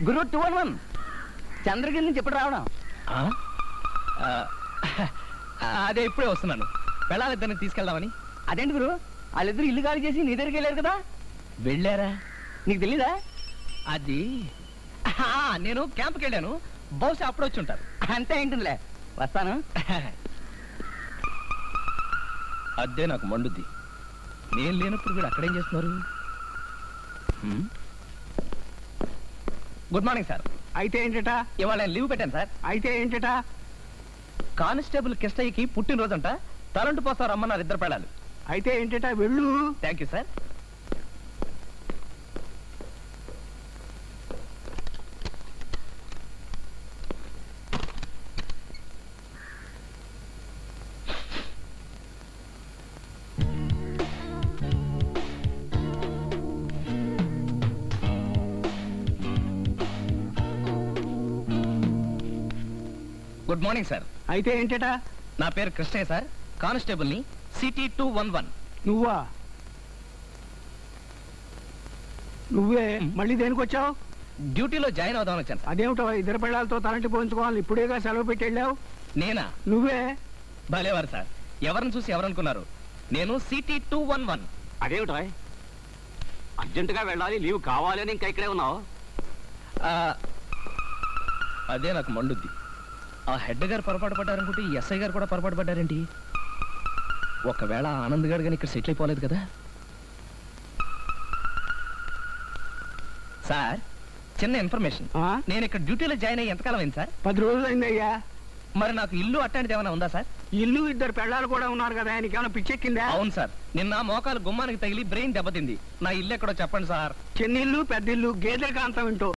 గురు two one one Chandragiri నుంచి ఎప్పుడు రావడం ఆ? ఆ, అదే ఇప్పుడే వస్తున్నాను వెళ్ళాలిద్దరిని తీసుకెళ్దామని అదేంటి గురు వాళ్ళిద్దరు ఇల్లు ఖాళీ చేసి నీ దగ్గరికి వెళ్ళారు కదా వెళ్ళారా నీకు తెలీదా అది ఆ, నేను క్యాంప్కి వెళ్ళాను బహుశా అప్పుడు వచ్చి ఉంటారు అంతే ఏంటిదిలే వస్తాను అదే నాకు మండుద్ది నేను లేనప్పుడు వీడు అక్కడేం చేస్తున్నారు హ్మ్? గుడ్ మార్నింగ్ సార్ అయితే ఏంటట ఇవాళ నేను లీవ్ పెట్టాను సార్ అయితే ఏంటట కానిస్టేబుల్ కిష్టయ్యకి పుట్టినరోజంట తలంటు పోస్తారు రమ్మన్నారు ఇద్దరు పెళ్ళాలి అయితే ఏంటట వెళ్ళు thank you sir good morning sir అయితే ఏంటట నా పేరు కృష్ణయ్య సార్ కానిస్టేబుల్ని సిటీ టూ వన్ వన్ నువ్వా నువ్వే మ్. మళ్ళీ దేనికి వచ్చావు డ్యూటీలో జాయిన్ అవుదామని వచ్చాను సార్ అదేమిటో ఇద్దరు పిల్లలతో తలంటి పోయించుకోవాలి ఇప్పుడేగా సెలవు పెట్టి వెళ్ళావు నేనా నువ్వే భలేవారు సార్ ఎవరిని చూసి ఎవరనుకున్నారు నేను సిటీ టూ వన్ వన్ అదేమిటో అర్జెంటుగా వెళ్ళాలి లీవ్ కావాలి అని ఇంకా ఇక్కడే ఉన్నావు అదే నాకు మండుద్ది ఆ హెడ్ గారు పొరపాటు పడ్డారనుకుంటే ఈ ఎస్ఐ గారు కూడా పొరపాటు పడ్డారేంటి ఒకవేళ ఆ ఆనంద్ గారు కానీ ఇక్కడ సెటిల్ అయిపోలేదు కదా సార్ చిన్న ఇన్ఫర్మేషన్ ఆ? నేను ఇక్కడ డ్యూటీలో జాయిన్ అయ్యి ఎంతకాలం అయింది సార్ పది రోజులు అయిందయ్యా మరి నాకు ఇల్లు అట్లాంటిది ఏమైనా ఉందా సార్ ఇల్లు ఇద్దరు పిల్లలు కూడా ఉన్నారు కదా ఆయనకి ఏమైనా పిచ్చెక్కిందా అవును సార్ నిన్న మోకాలు గుమ్మానికి తగిలి బ్రెయిన్ దెబ్బతింది నా ఇల్లు ఎక్కడో చెప్పండి సార్ చిన్న ఇల్లు పెద్ద ఇల్లు గేదెల కాంతం వింటూ